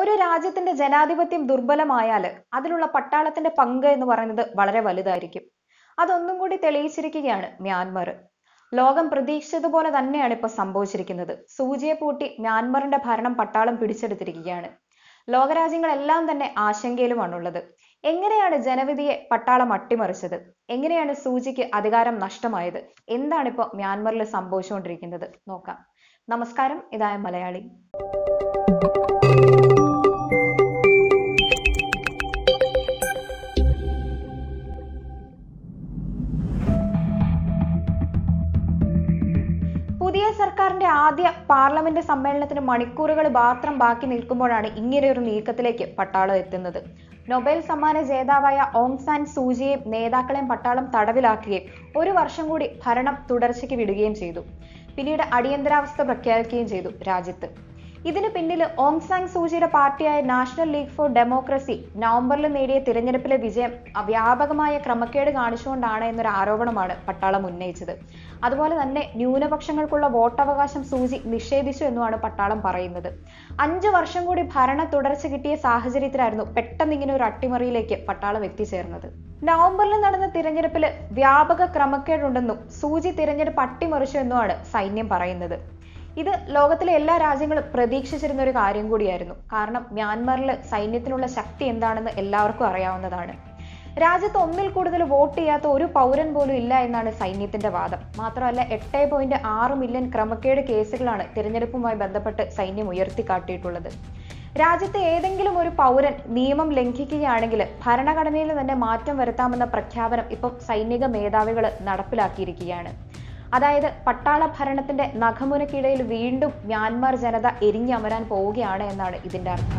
ഒരു രാജ്യത്തിന്റെ ജനാധിപത്യം ദുർബലമായാൽ അതിലുള്ള പട്ടാളത്തിന്റെ പങ്ക് എന്ന് പറയുന്നത് വളരെ വലുതായിരിക്കും അതൊന്നും കൂടി തെളിയിച്ചിരിക്കുകയാണ് മ്യാൻമർ ലോകം പ്രതീക്ഷിച്ചതുപോലെ തന്നെയാണ് ഇപ്പോൾ സംഭവിച്ചിരിക്കുന്നത് സൂചിയെ പൂട്ടി മ്യാൻമറിന്റെ ഭരണം പട്ടാളം പിടിച്ചെടുത്തിരിക്കുകയാണ് ലോകരാജ്യങ്ങളെല്ലാം തന്നെ ആശങ്കയിലുമാണുള്ളത് എങ്ങനെയാണ് ജനവിധിയെ പട്ടാളം അട്ടിമറിച്ചത് എങ്ങനെയാണ് സൂചിക്ക് അധികാരം നഷ്ടമായത് എന്താണ് ഇപ്പോൾ മ്യാൻമറിൽ സംഭവിച്ചുകൊണ്ടിരിക്കുന്നത് നോക്കാം നമസ്കാരം ഇതായ മലയാളി പുതിയ സർക്കാരിന്റെ ആദ്യ പാർലമെന്റ് സമ്മേളനത്തിന് മണിക്കൂറുകൾ മാത്രം ബാക്കി നിൽക്കുമ്പോഴാണ് ഇങ്ങനെയൊരു നീക്കത്തിലേക്ക് പട്ടാളം എത്തുന്നത് നൊബേൽ സമ്മാന ജേതാവായ ഓങ് സാൻ സൂചിയെയും നേതാക്കളെയും പട്ടാളം തടവിലാക്കുകയും ഒരു വർഷം കൂടി ഭരണം തുടർച്ചയ്ക്ക് വിടുകയും ചെയ്തു പിന്നീട് അടിയന്തരാവസ്ഥ പ്രഖ്യാപിക്കുകയും ചെയ്തു രാജ്യത്ത് ഇതിന് പിന്നിൽ ഓങ് സാങ് സൂചിയുടെ പാർട്ടിയായ നാഷണൽ ലീഗ് ഫോർ ഡെമോക്രസി നവംബറിൽ നേടിയ തിരഞ്ഞെടുപ്പിലെ വിജയം വ്യാപകമായ ക്രമക്കേട് കാണിച്ചുകൊണ്ടാണ് എന്നൊരു ആരോപണമാണ് പട്ടാളം ഉന്നയിച്ചത് അതുപോലെ തന്നെ ന്യൂനപക്ഷങ്ങൾക്കുള്ള വോട്ടവകാശം സൂചി നിഷേധിച്ചു എന്നുമാണ് പട്ടാളം പറയുന്നത് അഞ്ചു വർഷം കൂടി ഭരണ തുടർച്ച കിട്ടിയ സാഹചര്യത്തിലായിരുന്നു പെട്ടെന്ന് ഇങ്ങനെ ഒരു അട്ടിമറിയിലേക്ക് പട്ടാളം എത്തിച്ചേർന്നത് നവംബറിൽ നടന്ന തിരഞ്ഞെടുപ്പിൽ വ്യാപക ക്രമക്കേടുണ്ടെന്നും സൂചി തിരഞ്ഞെടുപ്പ് അട്ടിമറിച്ചു എന്നുമാണ് സൈന്യം പറയുന്നത് ഇത് ലോകത്തിലെ എല്ലാ രാജ്യങ്ങളും പ്രതീക്ഷിച്ചിരുന്ന ഒരു കാര്യം കൂടിയായിരുന്നു കാരണം മ്യാൻമറിൽ സൈന്യത്തിനുള്ള ശക്തി എന്താണെന്ന് എല്ലാവർക്കും അറിയാവുന്നതാണ് രാജ്യത്ത് ഒന്നിൽ കൂടുതൽ വോട്ട് ചെയ്യാത്ത ഒരു പൗരൻ പോലും ഇല്ല എന്നാണ് സൈന്യത്തിന്റെ വാദം മാത്രമല്ല എട്ട് പോയിന്റ് ആറ് മില്യൺ ക്രമക്കേട് കേസുകളാണ് തിരഞ്ഞെടുപ്പുമായി ബന്ധപ്പെട്ട് സൈന്യം ഉയർത്തിക്കാട്ടിയിട്ടുള്ളത് രാജ്യത്തെ ഏതെങ്കിലും ഒരു പൗരൻ നിയമം ലംഘിക്കുകയാണെങ്കിൽ ഭരണഘടനയിൽ തന്നെ മാറ്റം വരുത്താമെന്ന പ്രഖ്യാപനം ഇപ്പം സൈനിക മേധാവികൾ നടപ്പിലാക്കിയിരിക്കുകയാണ് അതായത് പട്ടാള ഭരണത്തിന്റെ നഖമുനക്കിടയിൽ വീണ്ടും മ്യാൻമാർ ജനത എരിഞ്ഞമരാൻ പോവുകയാണ് എന്നാണ് ഇതിന്റെ അർത്ഥം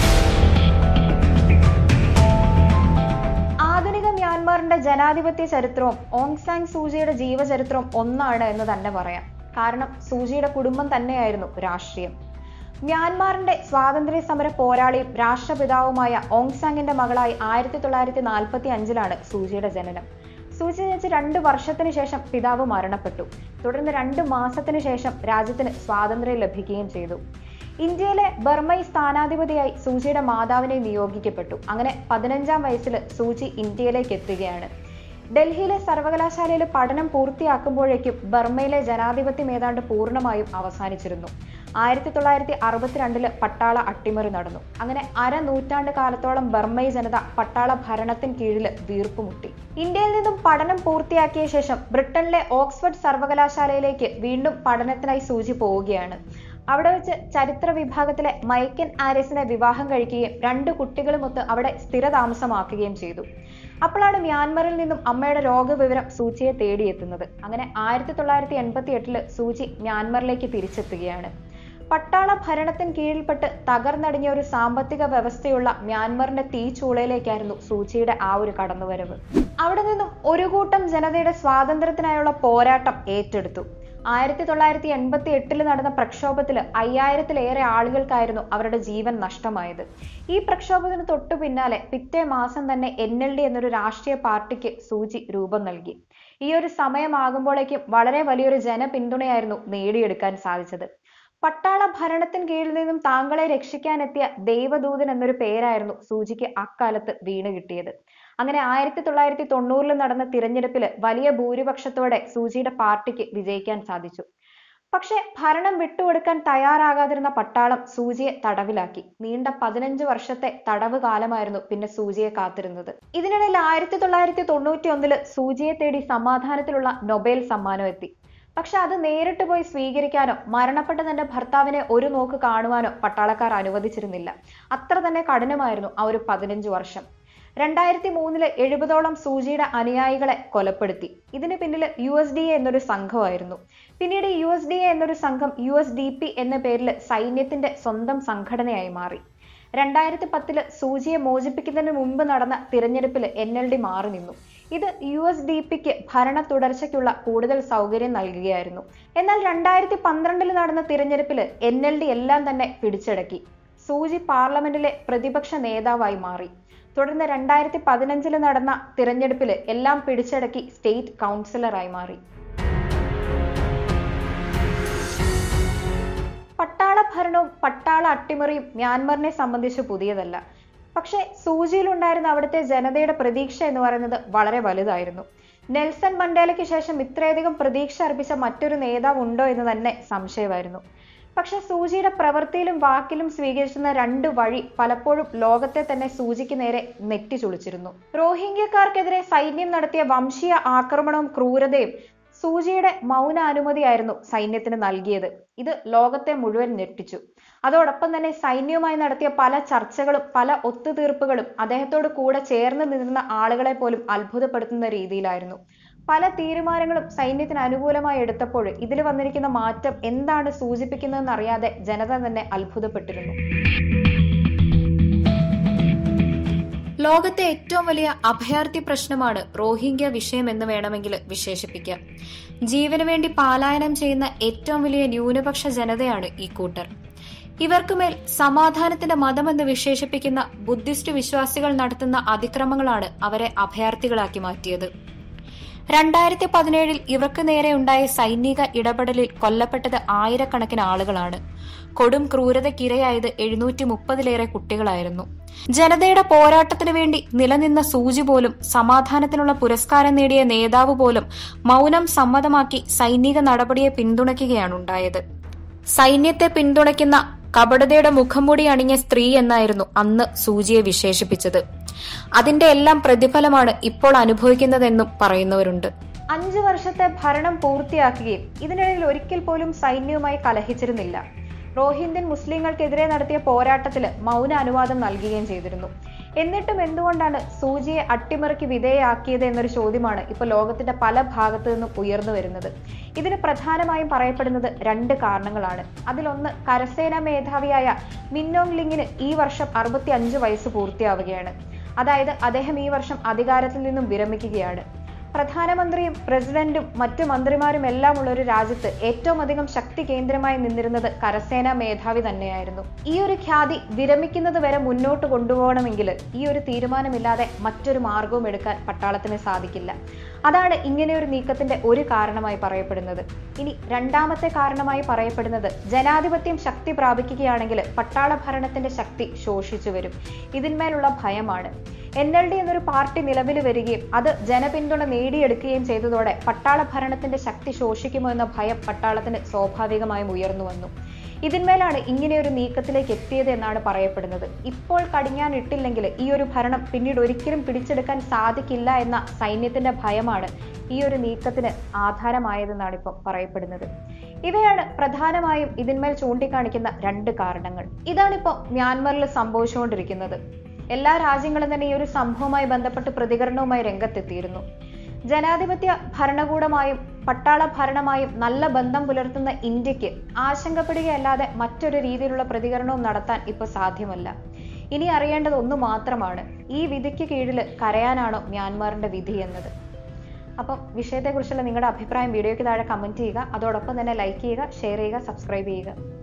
ആധുനിക മ്യാൻമാറിന്റെ ജനാധിപത്യ ചരിത്രവും ഓങ് സാങ് സൂചിയുടെ ജീവചരിത്രവും ഒന്നാണ് എന്ന് തന്നെ പറയാം കാരണം സൂചിയുടെ കുടുംബം തന്നെയായിരുന്നു രാഷ്ട്രീയം മ്യാൻമാറിന്റെ സ്വാതന്ത്ര്യ സമര പോരാളിയും രാഷ്ട്രപിതാവുമായ ഓങ് സാങ്ങിന്റെ മകളായി ആയിരത്തി തൊള്ളായിരത്തി നാൽപ്പത്തി അഞ്ചിലാണ് സൂചിയുടെ ജനനം സൂചി ജനിച്ച് രണ്ട് വർഷത്തിന് ശേഷം പിതാവ് മരണപ്പെട്ടു തുടർന്ന് രണ്ട് മാസത്തിന് ശേഷം രാജ്യത്തിന് സ്വാതന്ത്ര്യം ലഭിക്കുകയും ചെയ്തു ഇന്ത്യയിലെ ബർമൈ സ്ഥാനാധിപതിയായി സൂചിയുടെ മാതാവിനെ നിയോഗിക്കപ്പെട്ടു അങ്ങനെ പതിനഞ്ചാം വയസ്സിൽ സൂചി ഇന്ത്യയിലേക്ക് എത്തുകയാണ് ഡൽഹിയിലെ സർവകലാശാലയിൽ പഠനം പൂർത്തിയാക്കുമ്പോഴേക്കും ബർമയിലെ ജനാധിപത്യം ഏതാണ്ട് പൂർണ്ണമായും അവസാനിച്ചിരുന്നു ആയിരത്തി തൊള്ളായിരത്തി അറുപത്തിരണ്ടില് പട്ടാള അട്ടിമറി നടന്നു അങ്ങനെ അര നൂറ്റാണ്ട് കാലത്തോളം ബർമൈ ജനത പട്ടാള ഭരണത്തിന് കീഴിൽ വീർപ്പുമുട്ടി ഇന്ത്യയിൽ നിന്നും പഠനം പൂർത്തിയാക്കിയ ശേഷം ബ്രിട്ടനിലെ ഓക്സ്ഫോർഡ് സർവകലാശാലയിലേക്ക് വീണ്ടും പഠനത്തിനായി സൂചി പോവുകയാണ് അവിടെ വെച്ച് ചരിത്ര വിഭാഗത്തിലെ മൈക്കൻ ആരിസിനെ വിവാഹം കഴിക്കുകയും രണ്ട് കുട്ടികളുമൊത്ത് അവിടെ സ്ഥിരതാമസമാക്കുകയും ചെയ്തു അപ്പോഴാണ് മ്യാൻമറിൽ നിന്നും അമ്മയുടെ രോഗവിവരം സൂചിയെ തേടിയെത്തുന്നത് അങ്ങനെ ആയിരത്തി തൊള്ളായിരത്തി എൺപത്തി എട്ടില് സൂചി മ്യാൻമറിലേക്ക് തിരിച്ചെത്തുകയാണ് പട്ടാള ഭരണത്തിന് കീഴിൽപ്പെട്ട് തകർന്നടിഞ്ഞ ഒരു സാമ്പത്തിക വ്യവസ്ഥയുള്ള മ്യാൻമറിന്റെ തീച്ചൂളയിലേക്കായിരുന്നു സൂചിയുടെ ആ ഒരു കടന്നുവരവ് അവിടെ നിന്നും ഒരു കൂട്ടം ജനതയുടെ സ്വാതന്ത്ര്യത്തിനായുള്ള പോരാട്ടം ഏറ്റെടുത്തു ആയിരത്തി തൊള്ളായിരത്തി എൺപത്തി എട്ടിൽ നടന്ന പ്രക്ഷോഭത്തിൽ അയ്യായിരത്തിലേറെ ആളുകൾക്കായിരുന്നു അവരുടെ ജീവൻ നഷ്ടമായത് ഈ പ്രക്ഷോഭത്തിന് തൊട്ടു പിന്നാലെ പിറ്റേ മാസം തന്നെ എൻ എൽ ഡി എന്നൊരു രാഷ്ട്രീയ പാർട്ടിക്ക് സൂചി രൂപം നൽകി ഈ ഒരു സമയമാകുമ്പോഴേക്കും വളരെ വലിയൊരു ജനപിന്തുണയായിരുന്നു നേടിയെടുക്കാൻ സാധിച്ചത് പട്ടാള ഭരണത്തിന് കീഴിൽ നിന്നും താങ്കളെ രക്ഷിക്കാനെത്തിയ ദൈവദൂതൻ എന്നൊരു പേരായിരുന്നു സൂചിക്ക് അക്കാലത്ത് വീണ് കിട്ടിയത് അങ്ങനെ ആയിരത്തി തൊള്ളായിരത്തി തൊണ്ണൂറിൽ നടന്ന തിരഞ്ഞെടുപ്പിൽ വലിയ ഭൂരിപക്ഷത്തോടെ സൂചിയുടെ പാർട്ടിക്ക് വിജയിക്കാൻ സാധിച്ചു പക്ഷെ ഭരണം വിട്ടുകൊടുക്കാൻ തയ്യാറാകാതിരുന്ന പട്ടാളം സൂചിയെ തടവിലാക്കി നീണ്ട പതിനഞ്ച് വർഷത്തെ തടവ് കാലമായിരുന്നു പിന്നെ സൂചിയെ കാത്തിരുന്നത് ഇതിനിടയിൽ ആയിരത്തി തൊള്ളായിരത്തി തൊണ്ണൂറ്റി ഒന്നില് സൂചിയെ തേടി സമാധാനത്തിലുള്ള നൊബേൽ സമ്മാനം എത്തി പക്ഷെ അത് നേരിട്ട് പോയി സ്വീകരിക്കാനോ മരണപ്പെട്ട തന്റെ ഭർത്താവിനെ ഒരു നോക്ക് കാണുവാനോ പട്ടാളക്കാർ അനുവദിച്ചിരുന്നില്ല അത്ര തന്നെ കഠിനമായിരുന്നു ആ ഒരു പതിനഞ്ച് വർഷം രണ്ടായിരത്തി മൂന്നില് എഴുപതോളം സൂചിയുടെ അനുയായികളെ കൊലപ്പെടുത്തി ഇതിന് പിന്നിൽ യു എസ് ഡി എ എന്നൊരു സംഘമായിരുന്നു പിന്നീട് യു എസ് ഡി എ എന്നൊരു സംഘം യു എസ് ഡി പി എന്ന പേരിൽ സൈന്യത്തിന്റെ സ്വന്തം സംഘടനയായി മാറി രണ്ടായിരത്തി പത്തില് സൂചിയെ മോചിപ്പിക്കുന്നതിന് മുമ്പ് നടന്ന തിരഞ്ഞെടുപ്പിൽ എൻ എൽ ഡി മാറി നിന്നു ഇത് യു എസ് ഡി പിക്ക് ഭരണ തുടർച്ചയ്ക്കുള്ള കൂടുതൽ സൗകര്യം നൽകുകയായിരുന്നു എന്നാൽ രണ്ടായിരത്തി പന്ത്രണ്ടിൽ നടന്ന തിരഞ്ഞെടുപ്പിൽ എൻ എൽ ഡി എല്ലാം തന്നെ പിടിച്ചടക്കി സൂചി പാർലമെന്റിലെ പ്രതിപക്ഷ നേതാവായി മാറി തുടർന്ന് രണ്ടായിരത്തി പതിനഞ്ചിൽ നടന്ന തിരഞ്ഞെടുപ്പിൽ എല്ലാം പിടിച്ചടക്കി സ്റ്റേറ്റ് കൗൺസിലറായി മാറി പട്ടാള ഭരണവും പട്ടാള അട്ടിമറിയും മ്യാൻമറിനെ സംബന്ധിച്ച് പുതിയതല്ല പക്ഷേ സൂചിയിലുണ്ടായിരുന്ന അവിടുത്തെ ജനതയുടെ പ്രതീക്ഷ എന്ന് പറയുന്നത് വളരെ വലുതായിരുന്നു നെൽസൺ മണ്ടേലയ്ക്ക് ശേഷം ഇത്രയധികം പ്രതീക്ഷ അർപ്പിച്ച മറ്റൊരു നേതാവ് ഉണ്ടോ എന്ന് തന്നെ സംശയമായിരുന്നു പക്ഷെ സൂചിയുടെ പ്രവൃത്തിയിലും വാക്കിലും സ്വീകരിച്ചിരുന്ന രണ്ട് വഴി പലപ്പോഴും ലോകത്തെ തന്നെ സൂചിക്ക് നേരെ നെറ്റി ചുളിച്ചിരുന്നു റോഹിംഗ്യക്കാർക്കെതിരെ സൈന്യം നടത്തിയ വംശീയ ആക്രമണവും ക്രൂരതയും സൂചിയുടെ മൗന അനുമതിയായിരുന്നു സൈന്യത്തിന് നൽകിയത് ഇത് ലോകത്തെ മുഴുവൻ ഞെട്ടിച്ചു അതോടൊപ്പം തന്നെ സൈന്യവുമായി നടത്തിയ പല ചർച്ചകളും പല ഒത്തുതീർപ്പുകളും അദ്ദേഹത്തോട് കൂടെ ചേർന്ന് നിന്നിരുന്ന ആളുകളെ പോലും അത്ഭുതപ്പെടുത്തുന്ന രീതിയിലായിരുന്നു പല തീരുമാനങ്ങളും സൈന്യത്തിന് അനുകൂലമായി എടുത്തപ്പോൾ ഇതിൽ വന്നിരിക്കുന്ന മാറ്റം എന്താണ് സൂചിപ്പിക്കുന്നതെന്ന് അറിയാതെ ജനത തന്നെ അത്ഭുതപ്പെട്ടിരുന്നു ലോകത്തെ ഏറ്റവും വലിയ അഭയാർത്ഥി പ്രശ്നമാണ് റോഹിംഗ്യ വിഷയം എന്ന് വേണമെങ്കിൽ വിശേഷിപ്പിക്കാം ജീവന് വേണ്ടി പാലായനം ചെയ്യുന്ന ഏറ്റവും വലിയ ന്യൂനപക്ഷ ജനതയാണ് ഈ കൂട്ടർ ഇവർക്കുമേൽ സമാധാനത്തിന്റെ മതമെന്ന് വിശേഷിപ്പിക്കുന്ന ബുദ്ധിസ്റ്റ് വിശ്വാസികൾ നടത്തുന്ന അതിക്രമങ്ങളാണ് അവരെ അഭയാർത്ഥികളാക്കി മാറ്റിയത് രണ്ടായിരത്തി പതിനേഴിൽ ഇവർക്ക് നേരെ ഉണ്ടായ സൈനിക ഇടപെടലിൽ കൊല്ലപ്പെട്ടത് ആയിരക്കണക്കിന് ആളുകളാണ് കൊടും ക്രൂരതയ്ക്കിരയായത് എഴുന്നൂറ്റി മുപ്പതിലേറെ കുട്ടികളായിരുന്നു ജനതയുടെ പോരാട്ടത്തിനു വേണ്ടി നിലനിന്ന സൂചി പോലും സമാധാനത്തിനുള്ള പുരസ്കാരം നേടിയ നേതാവ് പോലും മൗനം സമ്മതമാക്കി സൈനിക നടപടിയെ പിന്തുണയ്ക്കുകയാണ് ഉണ്ടായത് സൈന്യത്തെ പിന്തുണയ്ക്കുന്ന കപടതയുടെ മുഖംമൂടി അണിഞ്ഞ സ്ത്രീ എന്നായിരുന്നു അന്ന് സൂചിയെ വിശേഷിപ്പിച്ചത് അതിന്റെ എല്ലാം പ്രതിഫലമാണ് ഇപ്പോൾ അനുഭവിക്കുന്നതെന്നും പറയുന്നവരുണ്ട് അഞ്ചു വർഷത്തെ ഭരണം പൂർത്തിയാക്കുകയും ഇതിനിടയിൽ ഒരിക്കൽ പോലും സൈന്യവുമായി കലഹിച്ചിരുന്നില്ല റോഹിന്ത്യൻ മുസ്ലിങ്ങൾക്കെതിരെ നടത്തിയ പോരാട്ടത്തിൽ മൗന അനുവാദം നൽകുകയും ചെയ്തിരുന്നു എന്നിട്ടും എന്തുകൊണ്ടാണ് സൂചിയെ അട്ടിമറിക്ക് വിധേയയാക്കിയത് എന്നൊരു ചോദ്യമാണ് ഇപ്പോൾ ലോകത്തിന്റെ പല ഭാഗത്തു നിന്നും ഉയർന്നു വരുന്നത് ഇതിന് പ്രധാനമായും പറയപ്പെടുന്നത് രണ്ട് കാരണങ്ങളാണ് അതിലൊന്ന് കരസേനാ മേധാവിയായ മിന്നോങ് ലിങ്ങിന് ഈ വർഷം അറുപത്തി അഞ്ച് വയസ്സ് പൂർത്തിയാവുകയാണ് അതായത് അദ്ദേഹം ഈ വർഷം അധികാരത്തിൽ നിന്നും വിരമിക്കുകയാണ് പ്രധാനമന്ത്രിയും പ്രസിഡന്റും മറ്റു മന്ത്രിമാരും എല്ലാം ഉള്ള ഒരു രാജ്യത്ത് ഏറ്റവും അധികം ശക്തി കേന്ദ്രമായി നിന്നിരുന്നത് കരസേനാ മേധാവി തന്നെയായിരുന്നു ഈ ഒരു ഖ്യാതി വിരമിക്കുന്നത് വരെ മുന്നോട്ട് കൊണ്ടുപോകണമെങ്കിൽ ഈ ഒരു തീരുമാനമില്ലാതെ മറ്റൊരു മാർഗവും എടുക്കാൻ പട്ടാളത്തിന് സാധിക്കില്ല അതാണ് ഇങ്ങനെ ഒരു നീക്കത്തിന്റെ ഒരു കാരണമായി പറയപ്പെടുന്നത് ഇനി രണ്ടാമത്തെ കാരണമായി പറയപ്പെടുന്നത് ജനാധിപത്യം ശക്തി പ്രാപിക്കുകയാണെങ്കിൽ പട്ടാള ഭരണത്തിന്റെ ശക്തി ശോഷിച്ചു വരും ഇതിന്മേലുള്ള ഭയമാണ് എൻ എൽ ഡി എന്നൊരു പാർട്ടി നിലവിൽ വരികയും അത് ജനപിന്തുണ നേടിയെടുക്കുകയും ചെയ്തതോടെ പട്ടാള ഭരണത്തിന്റെ ശക്തി ശോഷിക്കുമോ എന്ന ഭയം പട്ടാളത്തിന് സ്വാഭാവികമായും ഉയർന്നു വന്നു ഇതിന്മേലാണ് ഇങ്ങനെയൊരു നീക്കത്തിലേക്ക് എത്തിയത് എന്നാണ് പറയപ്പെടുന്നത് ഇപ്പോൾ കടിഞ്ഞാൻ ഇട്ടില്ലെങ്കിൽ ഈ ഒരു ഭരണം പിന്നീട് ഒരിക്കലും പിടിച്ചെടുക്കാൻ സാധിക്കില്ല എന്ന സൈന്യത്തിന്റെ ഭയമാണ് ഈ ഒരു നീക്കത്തിന് ആധാരമായതെന്നാണ് ഇപ്പം പറയപ്പെടുന്നത് ഇവയാണ് പ്രധാനമായും ഇതിന്മേൽ ചൂണ്ടിക്കാണിക്കുന്ന രണ്ട് കാരണങ്ങൾ ഇതാണിപ്പോൾ മ്യാൻമറിൽ സംഭവിച്ചുകൊണ്ടിരിക്കുന്നത് എല്ലാ രാജ്യങ്ങളും തന്നെ ഈ ഒരു സംഭവവുമായി ബന്ധപ്പെട്ട് പ്രതികരണവുമായി രംഗത്തെത്തിയിരുന്നു ജനാധിപത്യ ഭരണകൂടമായും പട്ടാള ഭരണമായും നല്ല ബന്ധം പുലർത്തുന്ന ഇന്ത്യക്ക് ആശങ്കപ്പെടുകയല്ലാതെ മറ്റൊരു രീതിയിലുള്ള പ്രതികരണവും നടത്താൻ ഇപ്പോൾ സാധ്യമല്ല ഇനി അറിയേണ്ടത് ഒന്ന് മാത്രമാണ് ഈ വിധിക്ക് കീഴിൽ കരയാനാണോ മ്യാൻമാറിന്റെ വിധി എന്നത് അപ്പം വിഷയത്തെക്കുറിച്ചുള്ള നിങ്ങളുടെ അഭിപ്രായം വീഡിയോയ്ക്ക് താഴെ കമന്റ് ചെയ്യുക അതോടൊപ്പം തന്നെ ലൈക്ക് ചെയ്യുക ഷെയർ ചെയ്യുക സബ്സ്ക്രൈബ് ചെയ്യുക